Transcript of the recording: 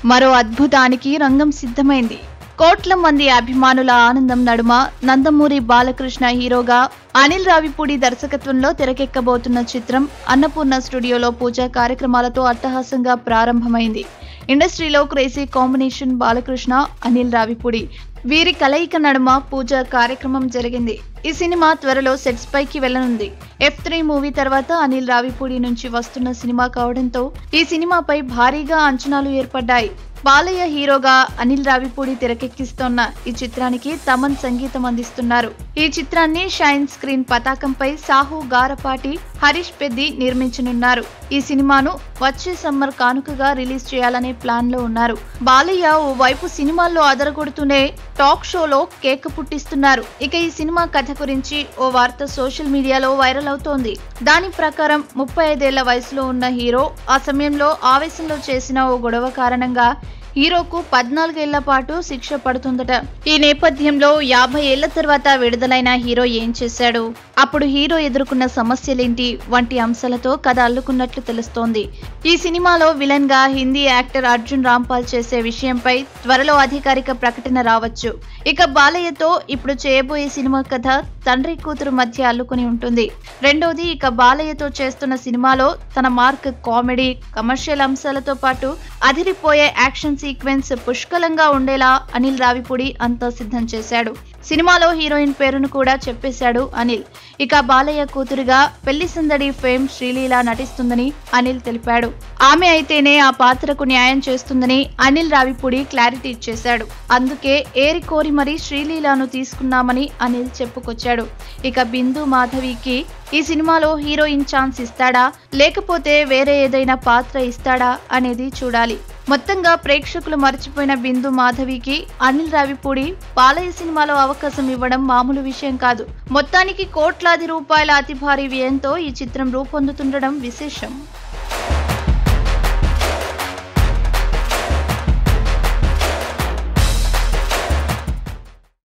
మరో అద్భుతానికి రంగం సిద్ధమైంది కోట్ల మంది అభిమానుల ఆనందం నడుమ నందమూరి బాలకృష్ణ హీరోగా అనిల్ రావిపూడి దర్శకత్వంలో తెరకెక్కబోతున్న చిత్రం అన్నపూర్ణ స్టూడియోలో పూజా కార్యక్రమాలతో అట్టహాసంగా ప్రారంభమైంది ఇండస్ట్రీలో క్రేజీ కాంబినేషన్ బాలకృష్ణ అనిల్ రావిపూడి వీరి కలయిక నడుమ పూజ కార్యక్రమం జరిగింది ఈ సినిమా త్వరలో సెట్స్ పైకి వెళ్లనుంది ఎఫ్ త్రీ మూవీ తర్వాత అనిల్ రావిపూడి నుంచి వస్తున్న సినిమా కావడంతో ఈ సినిమాపై భారీగా అంచనాలు ఏర్పడ్డాయి బాలయ్య హీరోగా అనిల్ రావిపూడి తెరకెక్కిస్తోన్న ఈ చిత్రానికి తమన్ సంగీతం అందిస్తున్నారు ఈ చిత్రాన్ని షైన్ స్క్రీన్ పతాకంపై సాహు గారపాటి హరీష్ పెద్ది నిర్మించనున్నారు ఈ సినిమాను వచ్చే సమ్మర్ కానుకగా రిలీజ్ చేయాలనే ప్లాన్ లో ఉన్నారు బాలయ్య ఓ వైపు సినిమాల్లో అదరగొడుతూనే టాక్ షోలో కేక్ పుట్టిస్తున్నారు ఇక ఈ సినిమా కథ గురించి ఓ వార్త సోషల్ మీడియాలో వైరల్ అవుతోంది దాని ప్రకారం ముప్పై ఐదేళ్ల వయసులో ఉన్న హీరో ఆ సమయంలో ఆవేశంలో చేసిన ఓ గొడవ కారణంగా హీరోకు పద్నాలుగేళ్ల పాటు శిక్ష పడుతుందట ఈ నేపథ్యంలో యాభై ఏళ్ల తర్వాత విడుదలైన హీరో ఏం చేశాడు అప్పుడు హీరో ఎదుర్కొన్న సమస్యలేంటి వంటి అంశాలతో కథ అల్లుకున్నట్లు తెలుస్తోంది ఈ సినిమాలో విలన్ గా హిందీ యాక్టర్ అర్జున్ రాంపాల్ చేసే విషయంపై త్వరలో అధికారిక ప్రకటన రావచ్చు ఇక బాలయ్యతో ఇప్పుడు చేయబోయే సినిమా కథ తండ్రి కూతురు మధ్య అల్లుకుని ఉంటుంది రెండోది ఇక బాలయ్యతో చేస్తున్న సినిమాలో తన మార్క్ కామెడీ కమర్షియల్ అంశాలతో పాటు అదిరిపోయే యాక్షన్ సీక్వెన్స్ పుష్కలంగా ఉండేలా అనిల్ రావిపూడి అంతా సిద్ధం చేశాడు సినిమాలో హీరోయిన్ పేరును కూడా చెప్పేశాడు అనిల్ ఇక బాలయ్య కూతురుగా పెళ్లి సందడి ఫేమ్ శ్రీలీల నటిస్తుందని అనిల్ తెలిపాడు ఆమె అయితేనే ఆ పాత్రకు న్యాయం చేస్తుందని అనిల్ రావిపూడి క్లారిటీ ఇచ్చేశాడు అందుకే ఏరి కోరి మరీ శ్రీలీలను తీసుకున్నామని అనిల్ చెప్పుకొచ్చాడు ఇక బిందు మాధవికి ఈ సినిమాలో హీరోయిన్ ఛాన్స్ ఇస్తాడా లేకపోతే వేరే ఏదైనా పాత్ర ఇస్తాడా అనేది చూడాలి మొత్తంగా ప్రేక్షకులు మర్చిపోయిన బిందు మాధవికి అనిల్ రావిపూడి బాలయ్య సినిమాలో అవకాశం ఇవ్వడం మామూలు విషయం కాదు మొత్తానికి కోట్లాది రూపాయల అతి భారీ వ్యయంతో ఈ చిత్రం రూపొందుతుండడం విశేషం